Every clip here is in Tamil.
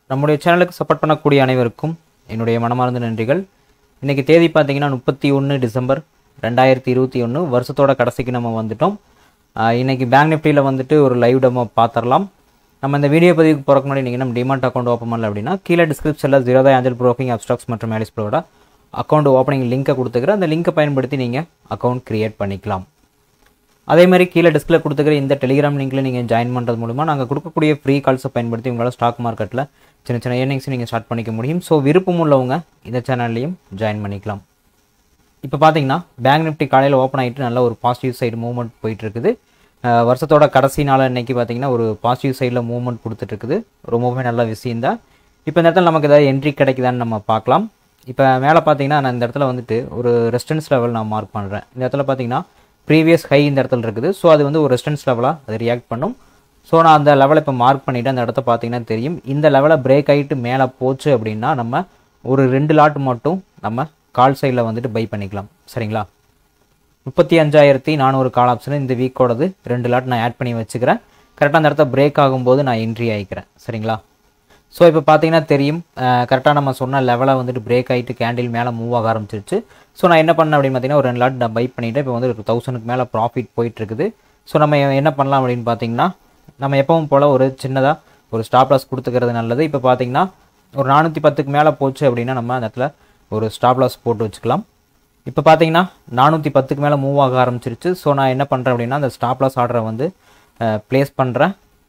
நம்முடைய சேனலுக்கு சப்போர்ட் பண்ணக்கூடிய அனைவருக்கும் என்னுடைய மனமார்ந்த நன்றிகள் இன்றைக்கி தேதி பார்த்தீங்கன்னா முப்பத்தி ஒன்று டிசம்பர் ரெண்டாயிரத்தி இருபத்தி ஒன்று வருஷத்தோட கடைசிக்கு நம்ம வந்துட்டோம் ஆஹ் இன்னைக்கு பேங்க் நிஃப்டியில் வந்துட்டு ஒரு லைவ் டெமோ பார்த்துடலாம் நம்ம இந்த வீடியோ பதிவுக்கு போகிறக்கு முன்னாடி நீங்கள் நம்ம டிமாண்ட் அக்கௌண்ட் ஓப்பன் பண்ணல அப்படின்னா கீழே டிஸ்கிரிப்ஷனில் ஜீரோதா ஏஞ்சல் ப்ரோக்கிங் அப்ஸ்டாக்ஸ் மற்றும் மேலிஸ் ப்ரோட அக்கௌண்ட் ஓப்பனிங் லிங்கை கொடுத்துக்கிறேன் அந்த லிங்கை பயன்படுத்தி நீங்கள் அக்கௌண்ட் கிரியேட் பண்ணிக்கலாம் அதே மாதிரி கீழே டிஸ்பிளே கொடுத்துக்கிற இந்த டெலிகிராம் லிங்க்ல நீங்கள் ஜாயின் பண்ணுறது மூலமா நாங்கள் கொடுக்கக்கூடிய ஃப்ரீ கால்ஸை பயன்படுத்தி உங்களால் ஸ்டாக் மார்க்கெட்டில் சின்ன சின்ன ஏர்னிங்ஸ் நீங்கள் ஸ்டார்ட் பண்ணிக்க முடியும் ஸோ விருப்பம் உள்ளவங்க இந்த சேனல்லையும் ஜாயின் பண்ணிக்கலாம் இப்போ பார்த்தீங்கன்னா பேங்க் நிஃப்டி காலையில் ஓப்பன் ஆகிட்டு நல்ல ஒரு பாசிட்டிவ் சைடு மூவ்மெண்ட் போயிட்டு இருக்குது அஹ் வருஷத்தோட கடைசி நாள் அன்னைக்கு பார்த்தீங்கன்னா ஒரு பாசிட்டிவ் சைடில் மூவ்மெண்ட் கொடுத்துட்டு இருக்குது ரொம்பவுமே நல்ல விஷயம் தான் இப்போ இந்த இடத்துல நமக்கு ஏதாவது என்ட்ரி கிடைக்குதான்னு நம்ம பார்க்கலாம் இப்போ மேலே பார்த்தீங்கன்னா நான் இந்த இடத்துல வந்துட்டு ஒரு ரெஸ்டன்ஸ் லெவல் நான் மார்க் பண்ணுறேன் இந்த இடத்துல பார்த்தீங்கன்னா ப்ரீவியஸ் ஹை இந்த இடத்துல இருக்குது ஸோ அது வந்து ஒரு ரெஸ்டன்ஸ் லெவலாக அது ரியாக்ட் பண்ணும் ஸோ நான் அந்த லெவலை இப்போ மார்க் பண்ணிவிட்டு அந்த இடத்த பார்த்தீங்கன்னா தெரியும் இந்த லெவலை பிரேக் ஆகிட்டு மேலே போச்சு அப்படின்னா நம்ம ஒரு ரெண்டு லாட் மட்டும் நம்ம கால் சைடில் வந்துட்டு பை பண்ணிக்கலாம் சரிங்களா முப்பத்தி அஞ்சாயிரத்தி நானூறு கால் ஆப்ஷன் இந்த வீக்கோடது ரெண்டு லாட் நான் ஆட் பண்ணி வச்சுக்கிறேன் கரெக்டாக அந்த இடத்த பிரேக் ஆகும்போது நான் என்ட்ரி ஆகிக்கிறேன் சரிங்களா ஸோ இப்போ பார்த்தீங்கன்னா தெரியும் கரெக்டாக நம்ம சொன்ன லெவலை வந்துட்டு பிரேக் ஆகிட்டு கேண்டில் மேலே மூவ் ஆக ஆரம்பிச்சிருச்சு ஸோ நான் என்ன பண்ணேன் அப்படின்னு பார்த்தீங்கன்னா ஒரு ரெண்டு லாட் நான் பை பண்ணிவிட்டு இப்போ வந்து ஒரு தௌசண்ட்க்கு மேலே ப்ராஃபிட் போயிட்டு இருக்குது ஸோ நம்ம என்ன பண்ணலாம் அப்படின்னு பார்த்தீங்கன்னா நம்ம எப்பவும் போல் ஒரு சின்னதாக ஒரு ஸ்டாப் லாஸ் கொடுத்துக்கிறது நல்லது இப்போ பார்த்தீங்கன்னா ஒரு நானூற்றி பத்துக்கு மேலே போச்சு அப்படின்னா நம்ம அந்த இடத்துல ஒரு ஸ்டாப் லாஸ் போட்டு வச்சுக்கலாம் இப்போ பார்த்தீங்கன்னா நானூற்றி பத்துக்கு மேலே மூவ் ஆக ஆரம்பிச்சிருச்சு ஸோ நான் என்ன பண்ணுறேன் அப்படின்னா அந்த ஸ்டாப் லாஸ் ஆர்டரை வந்து ப்ளேஸ் பண்ணுறேன்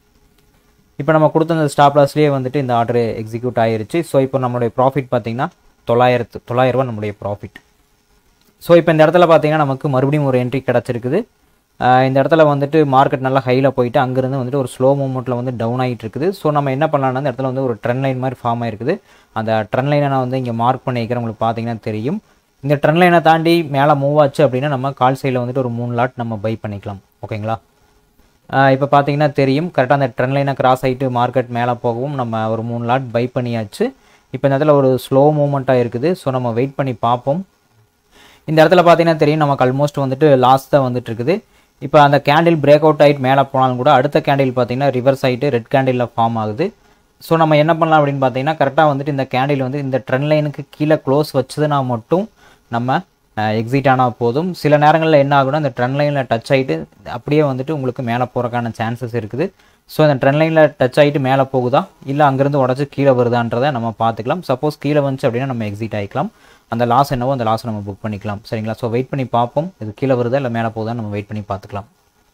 இப்போ நம்ம கொடுத்த அந்த ஸ்டாப் லாஸ்லேயே வந்துட்டு இந்த ஆர்டர் எக்ஸிக்யூட் ஆயிருச்சு ஸோ இப்போ நம்மளுடைய ப்ராஃபிட் பார்த்தீங்கன்னா தொள்ளாயிரத்து தொள்ளாயிரரூவா நம்மளுடைய ப்ராஃபிட் ஸோ இப்போ இந்த இடத்துல பார்த்தீங்கன்னா நமக்கு மறுபடியும் ஒரு என்ட்ரி கிடச்சிருக்குது ஆஹ் இந்த இடத்துல வந்துட்டு மார்க்கெட் நல்லா ஹையில் போயிட்டு அங்கேருந்து வந்துட்டு ஒரு ஸ்லோ மூமெண்ட்டில் வந்து டவுன் ஆகிட்டு இருக்குது ஸோ நம்ம என்ன பண்ணலாம்னா இந்த இடத்துல வந்து ஒரு ட்ரெண்ட் லைன் மாதிரி ஃபார்ம் ஆயிருக்குது அந்த ட்ரெண்ட் லைனை நான் வந்து இங்கே மார்க் பண்ணிக்கிறேன் உங்களுக்கு பார்த்தீங்கன்னா தெரியும் இந்த ட்ரெண்ட் லைனை தாண்டி மேலே மூவ் ஆச்சு அப்படின்னா நம்ம கால் சைடில் வந்துட்டு ஒரு மூணு லாட் நம்ம பை பண்ணிக்கலாம் ஓகேங்களா இப்போ பார்த்தீங்கன்னா தெரியும் கரெக்டாக அந்த ட்ரெண்ட் லைனை கிராஸ் ஆகிட்டு மார்க்கெட் மேலே போகவும் நம்ம ஒரு மூணு லாட் பை பண்ணியாச்சு இப்போ இந்த இடத்துல ஒரு ஸ்லோ மூமெண்ட்டாக இருக்குது ஸோ நம்ம வெயிட் பண்ணி பார்ப்போம் இந்த இடத்துல பார்த்தீங்கன்னா தெரியும் நமக்கு ஆல்மோஸ்ட் வந்துட்டு லாஸ் தான் வந்துட்டு இருக்குது இப்போ அந்த கேண்டில் பிரேக் அவுட் ஆகிட்டு மேலே போனாலும் கூட அடுத்த கேண்டில் பார்த்தீங்கன்னா ரிவர்ஸ் ஆகிட்டு ரெட் கேண்டிலில் ஃபார்ம் ஆகுது ஸோ நம்ம என்ன பண்ணலாம் அப்படின்னு பார்த்தீங்கன்னா கரெக்டாக வந்துட்டு இந்த கேண்டில் வந்து இந்த ட்ரெண்ட் லைனுக்கு கீழே க்ளோஸ் வச்சதுன்னா மட்டும் நம்ம எக்ஸிட் ஆனால் போதும் சில நேரங்களில் என்ன ஆகும்னா இந்த ட்ரெண்ட் லைனில் டச் ஆகிட்டு அப்படியே வந்துட்டு உங்களுக்கு மேலே போகிறக்கான சான்சஸ் இருக்குது ஸோ இந்த ட்ரெண்ட் லைனில் டச் ஆகிட்டு மேலே போகுதா இல்லை அங்கேருந்து உடச்சி கீழே வருதான்றதை நம்ம பார்த்துக்கலாம் சப்போஸ் கீழே வந்துச்சு அப்படின்னா நம்ம எக்ஸிட் ஆகிக்கலாம் அந்த லாஸ் என்னவோ அந்த லாஸை நம்ம புக் பண்ணிக்கலாம் சரிங்களா ஸோ வெயிட் பண்ணி பார்ப்போம் இது கீழே வருதா இல்லை மேலே போகுதா நம்ம வெயிட் பண்ணி பார்த்துக்கலாம்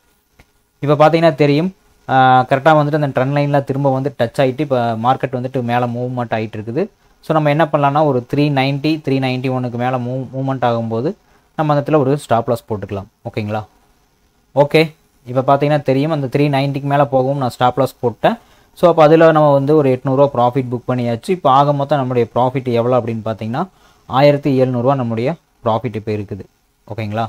இப்போ பார்த்தீங்கன்னா தெரியும் கரெக்டாக வந்துட்டு அந்த ட்ரெண்ட் லைனில் திரும்ப வந்து டச் ஆகிட்டு இப்போ மார்க்கெட் வந்துட்டு மேலே மூவ்மெண்ட் ஆகிட்டு இருக்குது ஸோ நம்ம என்ன பண்ணலாம்னா ஒரு த்ரீ நைன்ட்டி த்ரீ நைன்ட்டி ஒனுக்கு மேலே மூவ் மூவ்மெண்ட் ஆகும்போது நம்ம அந்த இடத்துல ஒரு ஸ்டாப் லாஸ் போட்டுக்கலாம் ஓகேங்களா ஓகே இப்போ பார்த்தீங்கன்னா தெரியும் அந்த த்ரீ நைன்ட்டிக்கு மேலே போகவும் நான் ஸ்டாப் லாஸ் போட்டேன் ஸோ அப்போ அதில் நம்ம வந்து ஒரு எட்நூறுவா ப்ராஃபிட் புக் பண்ணியாச்சு இப்போ ஆக மொத்தம் நம்முடைய ப்ராஃபிட் எவ்வளோ அப்படின்னு பார்த்தீங்கன்னா ஆயிரத்தி எழுநூறுவா நம்முடைய ப்ராஃபிட் இப்போ இருக்குது ஓகேங்களா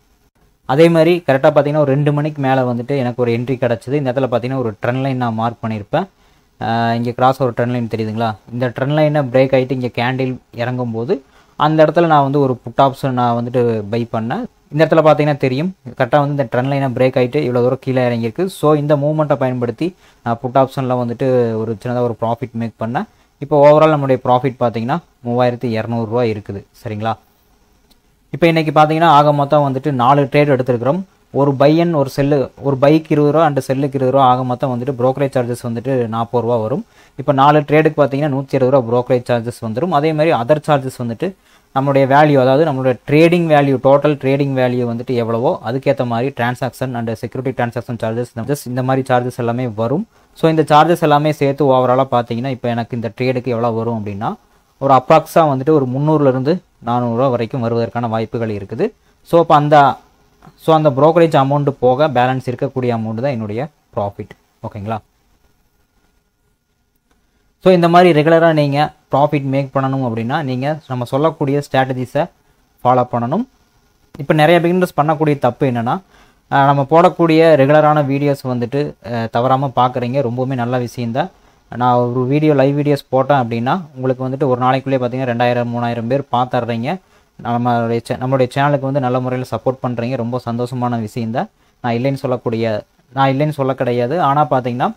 அதே மாதிரி கரெக்டாக பார்த்தீங்கன்னா ஒரு ரெண்டு மணிக்கு மேலே வந்துட்டு எனக்கு ஒரு என்ட்ரி கிடச்சிது இந்த இடத்துல பார்த்தீங்கன்னா ஒரு ட்ரெண்ட் லைன் நான் மார்க் பண்ணியிருப்பேன் இங்கே கிராஸ் ஒரு ட்ரெண்ட் லைன் தெரியுதுங்களா இந்த ட்ரெண்ட் லைனை பிரேக் ஆகிட்டு இங்கே கேண்டில் இறங்கும் போது அந்த இடத்துல நான் வந்து ஒரு புட் ஆப்ஷன் நான் வந்துட்டு பை பண்ணேன் இந்த இடத்துல பார்த்தீங்கன்னா தெரியும் கரெக்டாக வந்து இந்த ட்ரெண்ட் லைனை பிரேக் ஆகிட்டு இவ்வளோ தூரம் கீழே இறங்கியிருக்கு ஸோ இந்த மூவ்மெண்ட்டை பயன்படுத்தி நான் புட் ஆப்ஷனில் வந்துட்டு ஒரு சின்னதாக ஒரு ப்ராஃபிட் மேக் பண்ணேன் இப்போ ஓவரால் நம்மளுடைய ப்ராஃபிட் பார்த்தீங்கன்னா மூவாயிரத்தி இரநூறுவா இருக்குது சரிங்களா இப்போ இன்றைக்கி பார்த்தீங்கன்னா ஆக மொத்தம் வந்துட்டு நாலு ட்ரேட் எடுத்துருக்கிறோம் ஒரு பையன் ஒரு செல்லு ஒரு பைக் இருபது ரூபா அண்ட் செல்லுக்கு இருபது ரூபா ஆக மொத்தம் வந்துட்டு ப்ரோக்கரேஜ் சார்ஜஸ் வந்துட்டு நாற்பது ரூபா வரும் இப்போ நாலு ட்ரேடுக்கு பார்த்தீங்கன்னா நூற்றி இருபது ரூபா ப்ரோக்கரேஜ் சார்ஜஸ் வந்துடும் அதே மாதிரி அதர் சார்ஜஸ் வந்துட்டு நம்மளுடைய வேல்யூ அதாவது நம்மளுடைய trading value total trading value வந்துட்டு எவ்வளவோ அதுக்கேற்ற மாதிரி transaction and security transaction charges just இந்த மாதிரி சார்ஜஸ் எல்லாமே வரும் ஸோ இந்த சார்ஜஸ் எல்லாமே சேர்த்து ஓவராலாக பார்த்தீங்கன்னா இப்போ எனக்கு இந்த ட்ரேடுக்கு எவ்வளோ வரும் அப்படின்னா ஒரு அப்ராக்ஸாக வந்துட்டு ஒரு முந்நூறுலேருந்து நானூறுரூவா வரைக்கும் வருவதற்கான வாய்ப்புகள் இருக்குது ஸோ அப்போ அந்த ஸோ அந்த ப்ரோக்கரேஜ் அமௌண்ட்டு போக பேலன்ஸ் இருக்கக்கூடிய அமௌண்ட் தான் என்னுடைய ப்ராஃபிட் ஓகேங்களா ஸோ இந்த மாதிரி ரெகுலராக நீங்கள் ப்ராஃபிட் மேக் பண்ணணும் அப்படின்னா நீங்கள் நம்ம சொல்லக்கூடிய ஸ்ட்ராட்டஜிஸை ஃபாலோ பண்ணணும் இப்போ நிறைய பிகினர்ஸ் பண்ணக்கூடிய தப்பு என்னென்னா நம்ம போடக்கூடிய ரெகுலரான வீடியோஸ் வந்துட்டு தவறாமல் பார்க்குறீங்க ரொம்பவுமே நல்ல விஷயந்தான் நான் ஒரு வீடியோ லைவ் வீடியோஸ் போட்டேன் அப்படின்னா உங்களுக்கு வந்துட்டு ஒரு நாளைக்குள்ளே பார்த்தீங்கன்னா ரெண்டாயிரம் மூணாயிரம் பேர் பார்த்துட்றீங்க நம்மளுடைய சே நம்மளுடைய சேனலுக்கு வந்து நல்ல முறையில் சப்போர்ட் பண்ணுறீங்க ரொம்ப சந்தோஷமான விஷயந்தான் நான் இல்லைன்னு சொல்லக்கூடிய நான் இல்லைன்னு சொல்ல கிடையாது ஆனால் பார்த்தீங்கன்னா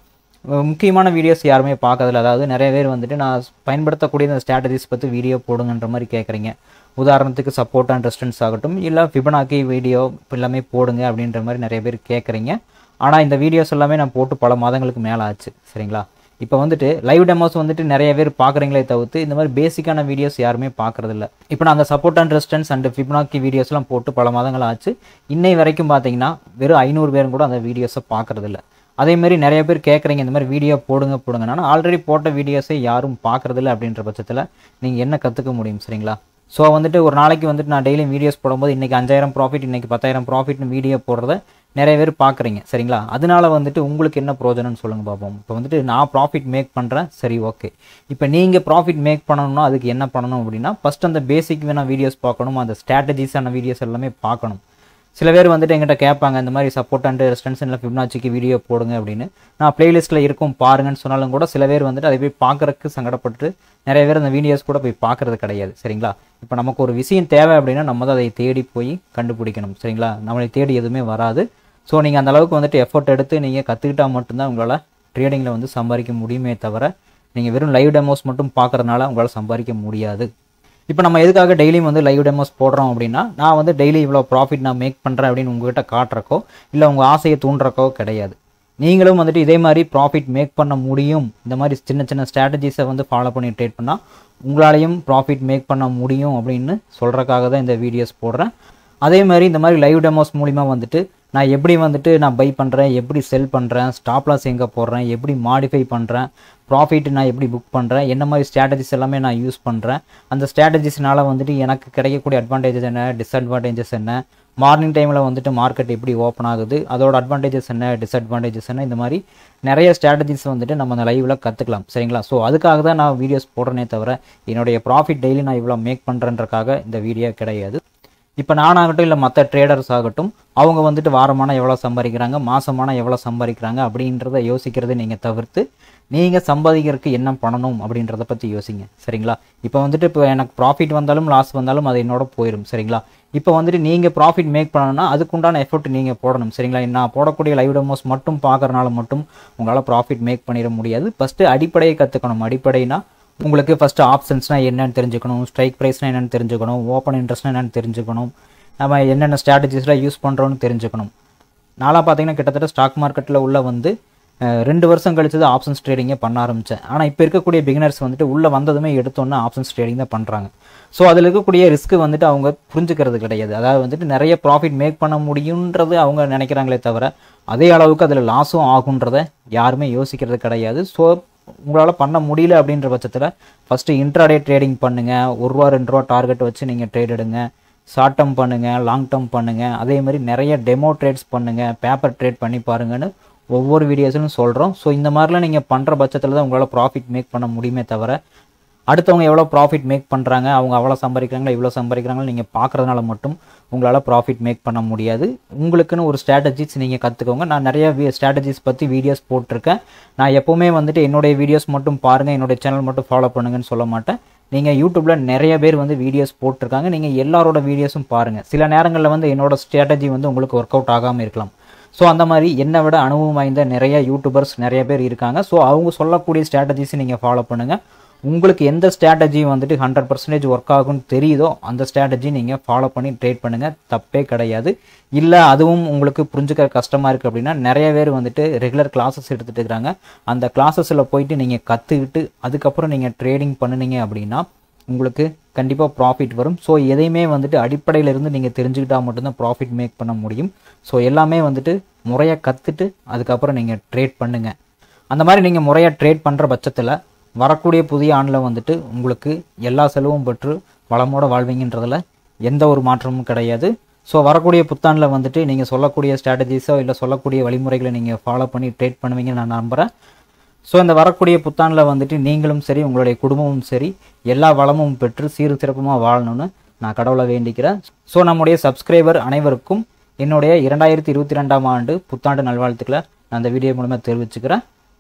அஹ் முக்கியமான வீடியோஸ் யாருமே பார்க்கறதில்ல அதாவது நிறைய பேர் வந்துட்டு நான் பயன்படுத்தக்கூடிய இந்த ஸ்ட்ராட்டஜிஸ் பற்றி வீடியோ போடுங்கன்ற மாதிரி கேட்குறீங்க உதாரணத்துக்கு சப்போர்ட் அண்ட் ரெஸ்டன்ஸ் ஆகட்டும் இல்லை ஃபிபனாக்கி வீடியோ எல்லாமே போடுங்க அப்படின்ற மாதிரி நிறைய பேர் கேட்குறீங்க ஆனால் இந்த வீடியோஸ் எல்லாமே நான் போட்டு பல மாதங்களுக்கு மேலே ஆச்சு சரிங்களா இப்போ வந்துட்டு லைவ் டெமோஸ் வந்துட்டு நிறைய பேர் பார்க்குறீங்களே தவிர்த்து இந்த மாதிரி பேசிக்கான வீடியோஸ் யாருமே பார்க்கறதில்ல இப்போ நான் அந்த support and resistance and Fibonacci வீடியோஸ்லாம் போட்டு பல மாதங்கள் ஆச்சு இன்னை வரைக்கும் பார்த்தீங்கன்னா வெறும் ஐநூறு பேரும் கூட அந்த வீடியோஸை பார்க்கறதில்ல அதே மாதிரி நிறைய பேர் கேட்குறீங்க இந்த மாதிரி வீடியோ போடுங்க போடுங்க ஆனால் ஆல்ரெடி போட்ட வீடியோஸை யாரும் பார்க்கறதில்ல அப்படின்ற பட்சத்தில் நீங்கள் என்ன கற்றுக்க முடியும் சரிங்களா ஸோ வந்துட்டு ஒரு நாளைக்கு வந்துட்டு நான் டெய்லியும் வீடியோஸ் போடும்போது இன்றைக்கி அஞ்சாயிரம் ப்ராஃபிட் இன்றைக்கி பத்தாயிரம் ப்ராஃபிட்னு வீடியோ போடுறத நிறைய பேர் பார்க்குறீங்க சரிங்களா அதனால வந்துட்டு உங்களுக்கு என்ன ப்ரோஜனம்னு சொல்லுங்கள் பார்ப்போம் இப்போ வந்துட்டு நான் ப்ராஃபிட் மேக் பண்ணுறேன் சரி ஓகே இப்போ நீங்கள் ப்ராஃபிட் மேக் பண்ணணும்னா அதுக்கு என்ன பண்ணணும் அப்படின்னா ஃபஸ்ட் அந்த பேசிக் வேணால் வீடியோஸ் பார்க்கணும் அந்த ஸ்ட்ராட்டஜிஸான வீடியோஸ் எல்லாமே பார்க்கணும் சில பேர் வந்துட்டு எங்கிட்ட கேட்பாங்க இந்த மாதிரி சப்போர்ட் அண்ட் ரெஸ்டன்ஸ் இல்லை ஃபிப்னாச்சிக்கு வீடியோ போடுங்க அப்படின்னு நான் பிளேலிஸ்ட்டில் இருக்கும் பாருங்கன்னு சொன்னாலும் கூட சில பேர் வந்துட்டு அதை போய் பார்க்குறக்கு சங்கடப்பட்டு நிறைய பேர் அந்த வீடியோஸ் கூட போய் பார்க்குறது கிடையாது சரிங்களா இப்போ நமக்கு ஒரு விஷயம் தேவை அப்படின்னா நம்ம தான் அதை தேடி போய் கண்டுபிடிக்கணும் சரிங்களா நம்மளை தேடி எதுவுமே வராது ஸோ நீங்கள் அந்த அளவுக்கு வந்துட்டு எஃபோர்ட் எடுத்து நீங்கள் கற்றுக்கிட்டா மட்டும்தான் உங்களால் ட்ரேடிங்கில் வந்து சம்பாதிக்க முடியுமே தவிர நீங்கள் வெறும் லைவ் டெமோஸ் மட்டும் பார்க்கறதுனால உங்களால் சம்பாதிக்க முடியாது இப்போ நம்ம எதுக்காக டெய்லியும் வந்து லைவ் டெமோஸ் போடுறோம் அப்படின்னா நான் வந்து டெய்லி இவ்வளோ ப்ராஃபிட் நான் மேக் பண்ணுறேன் அப்படின்னு உங்ககிட்ட காட்டுறக்கோ இல்லை உங்கள் ஆசையை தூண்டுறக்கோ கிடையாது நீங்களும் வந்துட்டு இதே மாதிரி ப்ராஃபிட் மேக் பண்ண முடியும் இந்த மாதிரி சின்ன சின்ன ஸ்ட்ராட்டஜிஸை வந்து ஃபாலோ பண்ணி ட்ரேட் பண்ணால் உங்களாலையும் ப்ராஃபிட் மேக் பண்ண முடியும் அப்படின்னு சொல்கிறக்காக தான் இந்த வீடியோஸ் போடுறேன் அதே மாதிரி இந்த மாதிரி லைவ் டெமோஸ் மூலிமா வந்துட்டு நான் எப்படி வந்துட்டு நான் பை பண்ணுறேன் எப்படி செல் பண்ணுறேன் ஸ்டாப் லாஸ் எங்கே போடுறேன் எப்படி மாடிஃபை பண்ணுறேன் ப்ராஃபிட் நான் எப்படி புக் பண்ணுறேன் என்ன மாதிரி ஸ்ட்ராட்டஜிஸ் எல்லாமே நான் யூஸ் பண்ணுறேன் அந்த ஸ்ட்ராட்டஜிஸ்னால வந்துட்டு எனக்கு கிடைக்கக்கூடிய அட்வான்டேஜஸ் என்ன டிஸ்அட்வான்டேஜஸ் என்ன மார்னிங் டைமில் வந்துட்டு மார்க்கெட் எப்படி ஓப்பன் ஆகுது அதோட அட்வான்டேஜஸ் என்ன டிஸ்அட்வான்டேஜஸ் என்ன இந்த மாதிரி நிறைய ஸ்ட்ராட்டஜிஸ் வந்துட்டு நம்ம அந்த லைவில் கற்றுக்கலாம் சரிங்களா ஸோ அதுக்காக தான் நான் வீடியோஸ் போடுறேனே தவிர என்னுடைய ப்ராஃபிட் டெய்லி நான் இவ்வளோ மேக் பண்ணுறேன்றக்காக இந்த வீடியோ கிடையாது இப்போ நானாகட்டும் இல்லை மற்ற ட்ரேடர்ஸ் ஆகட்டும் அவங்க வந்துட்டு வாரமான எவ்வளோ சம்பாதிக்கிறாங்க மாசமான எவ்வளோ சம்பாதிக்கிறாங்க அப்படின்றத யோசிக்கிறதை நீங்கள் தவிர்த்து நீங்கள் சம்பாதிக்கிறதுக்கு என்ன பண்ணணும் அப்படின்றத பற்றி யோசிங்க சரிங்களா இப்போ வந்துட்டு இப்போ எனக்கு ப்ராஃபிட் வந்தாலும் லாஸ் வந்தாலும் அது என்னோட போயிடும் சரிங்களா இப்போ வந்துட்டு நீங்கள் ப்ராஃபிட் மேக் பண்ணணும்னா அதுக்குண்டான எஃபர்ட் நீங்கள் போடணும் சரிங்களா நான் போடக்கூடிய லைவ் டெமோஸ் மட்டும் பார்க்கறனால மட்டும் உங்களால் ப்ராஃபிட் மேக் பண்ணிட முடியாது ஃபஸ்ட்டு அடிப்படையை கற்றுக்கணும் அடிப்படைனா உங்களுக்கு ஃபஸ்ட்டு ஆப்ஷன்ஸ்னால் என்னன்னு தெரிஞ்சுக்கணும் ஸ்ட்ரைக் ப்ரைஸ்னால் என்னென்னு தெரிஞ்சுக்கணும் ஓப்பன் இன்ட்ரெஸ்ட்னா என்னென்னு தெரிஞ்சுக்கணும் நம்ம என்னென்ன ஸ்ட்ராட்டஜிஸ்லாம் யூஸ் பண்ணுறோன்னு தெரிஞ்சுக்கணும் நாளாக பார்த்தீங்கன்னா கிட்டத்தட்ட ஸ்டாக் மார்க்கெட்டில் உள்ள வந்து அஹ், ரெண்டு வருஷம் கழிச்சு தான் ஆப்ஷன்ஸ் ட்ரேடிங்கே பண்ண ஆரம்பித்தேன் ஆனால் இப்போ இருக்கக்கூடிய பிகினர்ஸ் வந்துட்டு உள்ளே வந்ததுமே எடுத்தோன்னே ஆப்ஷன்ஸ் ட்ரேடிங் தான் பண்ணுறாங்க ஸோ அதில் இருக்கக்கூடிய ரிஸ்க் வந்துட்டு அவங்க புரிஞ்சுக்கிறது கிடையாது அதாவது வந்துட்டு நிறைய ப்ராஃபிட் மேக் பண்ண முடியுன்றது அவங்க நினைக்கிறாங்களே தவிர அதே அளவுக்கு அதில் லாஸும் ஆகுன்றதை யாருமே யோசிக்கிறது கிடையாது ஸோ உங்களால் பண்ண முடியல அப்படின்ற பட்சத்தில் ஃபஸ்ட்டு இன்ட்ராடே ட்ரேடிங் பண்ணுங்கள் ஒரு ரூபா ரெண்டு ரூபா டார்கெட் வச்சு நீங்கள் ட்ரேட் எடுங்க ஷார்ட் டேர்ம் பண்ணுங்கள் லாங் டேர்ம் பண்ணுங்கள் அதே மாதிரி நிறைய டெமோ ட்ரேட்ஸ் பண்ணுங்கள் பேப்பர் ட்ரேட் பண்ணி பாருங்கன்னு ஒவ்வொரு வீடியோஸ்லையும் சொல்கிறோம் ஸோ இந்த மாதிரிலாம் நீங்கள் பண்ணுற பட்சத்தில் தான் உங்களால் ப்ராஃபிட் மேக் பண்ண முடியுமே தவிர அடுத்தவங்க எவ்வளோ ப்ராஃபிட் மேக் பண்ணுறாங்க அவங்க அவ்வளோ சம்பாதிக்கிறாங்களா இவ்வளோ சம்பாதிக்கிறாங்களா நீங்கள் பார்க்குறதுனால மட்டும் உங்களால் ப்ராஃபிட் மேக் பண்ண முடியாது உங்களுக்குன்னு ஒரு ஸ்ட்ராட்டஜிஸ் நீங்கள் கற்றுக்கோங்க நான் நிறைய ஸ்ட்ராட்டஜிஸ் பற்றி வீடியோஸ் போட்டிருக்கேன் நான் எப்போவுமே வந்துட்டு என்னுடைய வீடியோஸ் மட்டும் பாருங்கள் என்னுடைய சேனல் மட்டும் ஃபாலோ பண்ணுங்கன்னு சொல்ல மாட்டேன் நீங்கள் யூடியூப்பில் நிறைய பேர் வந்து வீடியோஸ் போட்டிருக்காங்க நீங்கள் எல்லாரோட வீடியோஸும் பாருங்கள் சில நேரங்களில் வந்து என்னோட ஸ்ட்ராட்டஜி வந்து உங்களுக்கு ஒர்க் அவுட் ஆகாமல் இருக்கலாம் ஸோ அந்த மாதிரி என்னை விட அனுபவம் வாய்ந்த நிறைய யூடியூபர்ஸ் நிறைய பேர் இருக்காங்க ஸோ அவங்க சொல்லக்கூடிய ஸ்ட்ராட்டஜிஸ் நீங்கள் ஃபாலோ பண்ணுங்கள் உங்களுக்கு எந்த ஸ்ட்ராட்டஜி வந்துட்டு ஹண்ட்ரட் பர்சன்டேஜ் ஒர்க் ஆகும்னு தெரியுதோ அந்த ஸ்ட்ராட்டஜி நீங்கள் ஃபாலோ பண்ணி ட்ரேட் பண்ணுங்கள் தப்பே கிடையாது இல்லை அதுவும் உங்களுக்கு புரிஞ்சுக்க கஷ்டமாக இருக்குது அப்படின்னா நிறைய பேர் வந்துட்டு ரெகுலர் கிளாஸஸ் எடுத்துகிட்டு இருக்கிறாங்க அந்த கிளாஸஸில் போயிட்டு நீங்கள் கற்றுக்கிட்டு அதுக்கப்புறம் நீங்கள் ட்ரேடிங் பண்ணுனீங்க அப்படின்னா உங்களுக்கு கண்டிப்பாக ப்ராஃபிட் வரும் ஸோ எதையுமே வந்துட்டு அடிப்படையில இருந்து நீங்கள் தெரிஞ்சுக்கிட்டா மட்டும்தான் ப்ராஃபிட் மேக் பண்ண முடியும் ஸோ எல்லாமே வந்துட்டு முறையாக கற்றுட்டு அதுக்கப்புறம் நீங்கள் ட்ரேட் பண்ணுங்கள் அந்த மாதிரி நீங்கள் முறையாக ட்ரேட் பண்ணுற பட்சத்தில் வரக்கூடிய புதிய ஆண்டில் வந்துட்டு உங்களுக்கு எல்லா செலவும் பெற்று வளமோட வாழ்வீங்கன்றதுல எந்த ஒரு மாற்றமும் கிடையாது ஸோ வரக்கூடிய புத்தாண்டில் வந்துட்டு நீங்கள் சொல்லக்கூடிய ஸ்ட்ராட்டஜிஸோ இல்லை சொல்லக்கூடிய வழிமுறைகளை நீங்கள் ஃபாலோ பண்ணி ட்ரேட் பண்ணுவீங்கன்னு நான் நம்புகிறேன் ஸோ இந்த வரக்கூடிய புத்தாண்டில் வந்துட்டு நீங்களும் சரி உங்களுடைய குடும்பமும் சரி எல்லா வளமும் பெற்று சீர் சிறப்புமாக வாழணும்னு நான் கடவுளை வேண்டிக்கிறேன் ஸோ நம்முடைய சப்ஸ்கிரைபர் அனைவருக்கும் என்னுடைய இரண்டாயிரத்தி இருபத்தி ரெண்டாம் ஆண்டு புத்தாண்டு நல்வாழ்த்துக்களை நான் இந்த வீடியோ மூலமாக தெரிவிச்சுக்கிறேன்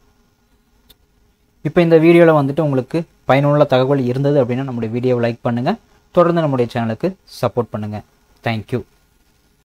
இப்போ இந்த வீடியோவில் வந்துட்டு உங்களுக்கு பயனுள்ள தகவல் இருந்தது அப்படின்னா நம்முடைய வீடியோவை லைக் பண்ணுங்கள் தொடர்ந்து நம்முடைய சேனலுக்கு சப்போர்ட் பண்ணுங்கள் தேங்க்யூ